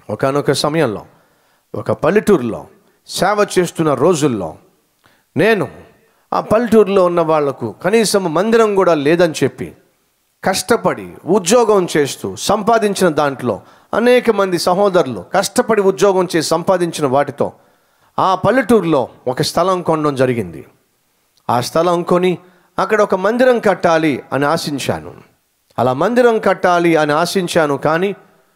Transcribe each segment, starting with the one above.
ఒకనొక సమయంలో ఒక పల్లెటూరులో సేవ చేస్తున్న రోజుల్లో నేను ఆ పల్లెటూరులో ఉన్న వాళ్లకు కనీసం మందిరం కూడా లేదని చెప్పి కష్టపడి ఉద్యోగం చేస్తూ సంపాదించిన దాంట్లో అనేక మంది సహోదరులు కష్టపడి ఉద్యోగం చేసి సంపాదించిన వాటితో ఆ పల్లెటూరులో ఒక స్థలం కొనడం జరిగింది ఆ స్థలం కొని అక్కడ ఒక మందిరం కట్టాలి అని ఆశించాను అలా మందిరం కట్టాలి అని ఆశించాను కానీ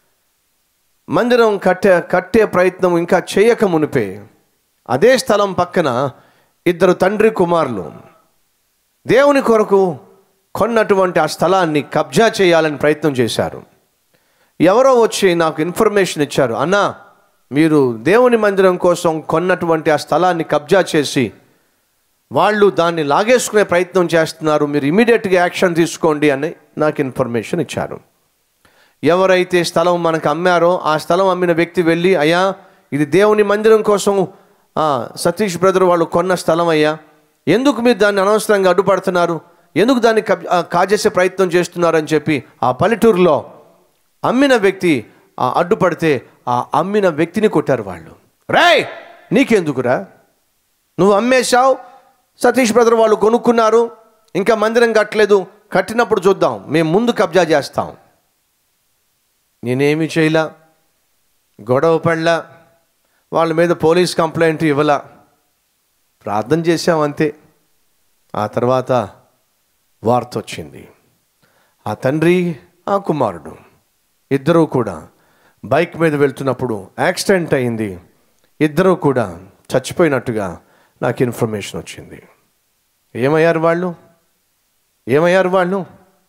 మందిరం కట్టే కట్టే ప్రయత్నం ఇంకా చేయక మునిపే అదే స్థలం పక్కన ఇద్దరు తండ్రి కుమారులు దేవుని కొరకు కొన్నటువంటి ఆ స్థలాన్ని కబ్జా చేయాలని ప్రయత్నం చేశారు ఎవరో వచ్చి నాకు ఇన్ఫర్మేషన్ ఇచ్చారు అన్నా మీరు దేవుని మందిరం కోసం కొన్నటువంటి ఆ స్థలాన్ని కబ్జా చేసి వాళ్ళు దాన్ని లాగేసుకునే ప్రయత్నం చేస్తున్నారు మీరు ఇమీడియట్గా యాక్షన్ తీసుకోండి అని నాకు ఇన్ఫర్మేషన్ ఇచ్చారు ఎవరైతే స్థలం మనకు అమ్మారో ఆ స్థలం అమ్మిన వ్యక్తి వెళ్ళి అయ్యా ఇది దేవుని మందిరం కోసం ఆ, సతీష్ బ్రదర్ వాళ్ళు కొన్న స్థలం అయ్యా ఎందుకు మీరు దాన్ని అనవసరంగా అడ్డుపడుతున్నారు ఎందుకు దాన్ని కబ్ ఆ, కాజేసే ప్రయత్నం చేస్తున్నారని చెప్పి ఆ పల్లెటూరులో అమ్మిన వ్యక్తి ఆ అడ్డుపడితే ఆ అమ్మిన వ్యక్తిని కొట్టారు వాళ్ళు రేయ్ నీకెందుకురా నువ్వు అమ్మేశావు సతీష్ బ్రదర్ వాళ్ళు కొనుక్కున్నారు ఇంకా మందిరం కట్టలేదు కట్టినప్పుడు చూద్దాం మేము ముందు కబ్జా చేస్తాం నేనేమి చేయలా గొడవ పడలా వాళ్ళ మీద పోలీస్ కంప్లైంట్ ఇవ్వలా ప్రార్థన చేశాం అంతే ఆ తర్వాత వార్త వచ్చింది ఆ తండ్రి ఆ కుమారుడు ఇద్దరూ కూడా బైక్ మీద వెళ్తున్నప్పుడు యాక్సిడెంట్ అయింది ఇద్దరూ కూడా చచ్చిపోయినట్టుగా నాకు ఇన్ఫర్మేషన్ వచ్చింది ఏమయ్యారు వాళ్ళు ఏమయ్యారు వాళ్ళు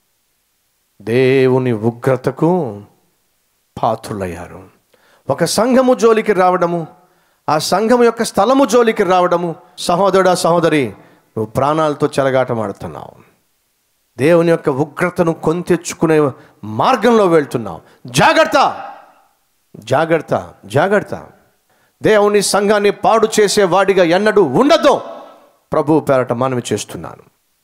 దేవుని ఉగ్రతకు పాత్రులయ్యారు ఒక సంఘము జోలికి రావడము ఆ సంఘం యొక్క స్థలము జోలికి రావడము సహోదరుడా సహోదరి నువ్వు ప్రాణాలతో చెలగాటమాడుతున్నావు దేవుని యొక్క ఉగ్రతను కొంతెచ్చుకునే మార్గంలో వెళ్తున్నావు జాగ్రత్త జాగ్రత్త జాగ్రత్త దేవుని సంఘాన్ని పాడు చేసే వాడిగా ఎన్నడూ ఉండదు ప్రభు పేరట మనవి చేస్తున్నాను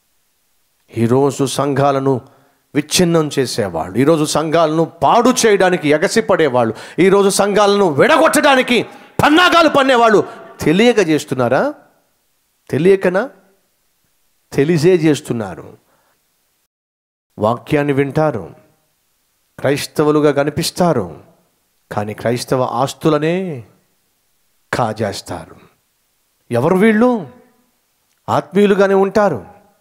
ఈరోజు సంఘాలను విచ్ఛిన్నం చేసేవాళ్ళు ఈరోజు సంఘాలను పాడు చేయడానికి ఎగసిపడేవాళ్ళు ఈరోజు సంఘాలను విడగొట్టడానికి పన్నాగాలు పన్నేవాళ్ళు తెలియక చేస్తున్నారా తెలియకనా తెలిసే చేస్తున్నారు వాక్యాన్ని వింటారు క్రైస్తవులుగా కనిపిస్తారు కానీ క్రైస్తవ ఆస్తులనే కాజేస్తారు ఎవరు వీళ్ళు ఆత్మీయులుగానే ఉంటారు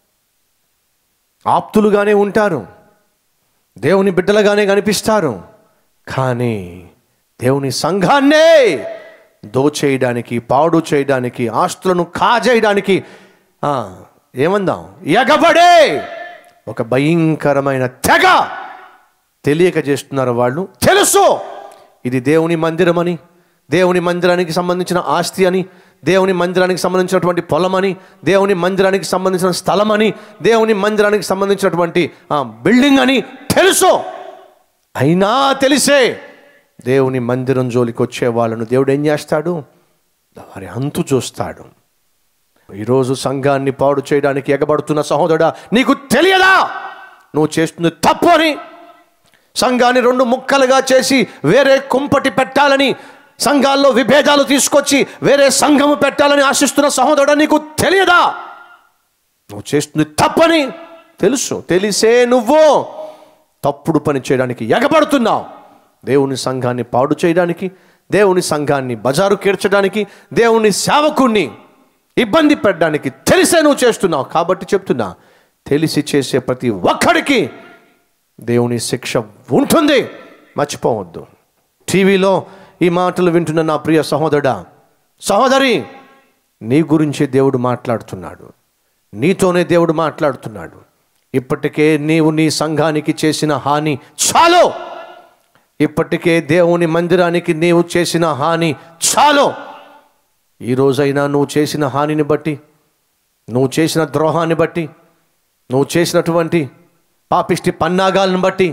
ఆప్తులుగానే ఉంటారు దేవుని బిడ్డలుగానే కనిపిస్తారు కానీ దేవుని సంఘాన్నే దోచేయడానికి పాడు చేయడానికి ఆస్తులను కాజేయడానికి ఆ, ఏమందాం ఎగబడే ఒక భయంకరమైన తెగ తెలియక చేస్తున్నారు వాళ్ళు తెలుసు ఇది దేవుని మందిరమని దేవుని మందిరానికి సంబంధించిన ఆస్తి అని దేవుని మందిరానికి సంబంధించినటువంటి పొలమని దేవుని మందిరానికి సంబంధించిన స్థలమని దేవుని మందిరానికి సంబంధించినటువంటి ఆ, బిల్డింగ్ అని తెలుసు అయినా తెలిసే దేవుని మందిరం జోలికి వచ్చే వాళ్ళను దేవుడు ఏం చేస్తాడు వారి అంతు చూస్తాడు ఈరోజు సంఘాన్ని పాడు చేయడానికి ఎగబడుతున్న సహోదరుడా నీకు తెలియదా నువ్వు చేస్తుంది తప్పు అని సంఘాన్ని రెండు ముక్కలుగా చేసి వేరే కుంపటి పెట్టాలని సంఘాల్లో విభేదాలు తీసుకొచ్చి వేరే సంఘము పెట్టాలని ఆశిస్తున్న సహోదరుడా నీకు తెలియదా నువ్వు చేస్తుంది తప్పని తెలుసు తెలిసే నువ్వు తప్పుడు పని చేయడానికి ఎగబడుతున్నావు దేవుని సంఘాన్ని పాడు చేయడానికి దేవుని సంఘాన్ని బజారు కీర్చడానికి దేవుని సేవకుణ్ణి ఇబ్బంది పెట్టడానికి తెలిసే నువ్వు చేస్తున్నావు కాబట్టి చెప్తున్నా తెలిసి చేసే ప్రతి ఒక్కడికి దేవుని శిక్ష ఉంటుంది మర్చిపోవద్దు టీవీలో ఈ మాటలు వింటున్న నా ప్రియ సహోదరుడా సహోదరి నీ గురించి దేవుడు మాట్లాడుతున్నాడు నీతోనే దేవుడు మాట్లాడుతున్నాడు ఇప్పటికే నీవు నీ సంఘానికి చేసిన హాని చాలు ఇప్పటికే దేవుని మందిరానికి నీవు చేసిన హాని చాలు ఈ రోజైనా నువ్వు చేసిన హానిని బట్టి నువ్వు చేసిన ద్రోహాన్ని బట్టి నువ్వు చేసినటువంటి పాపిష్టి పన్నాగాలను బట్టి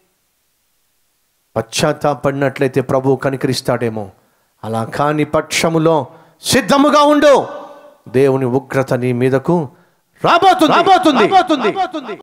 పశ్చాత్తాపడినట్లయితే ప్రభువు కనికరిస్తాడేమో అలా కాని పక్షములో సిద్ధముగా ఉండు దేవుని ఉగ్రత నీ మీదకు రాబోతుంది రాబోతుంది రాబోతుంది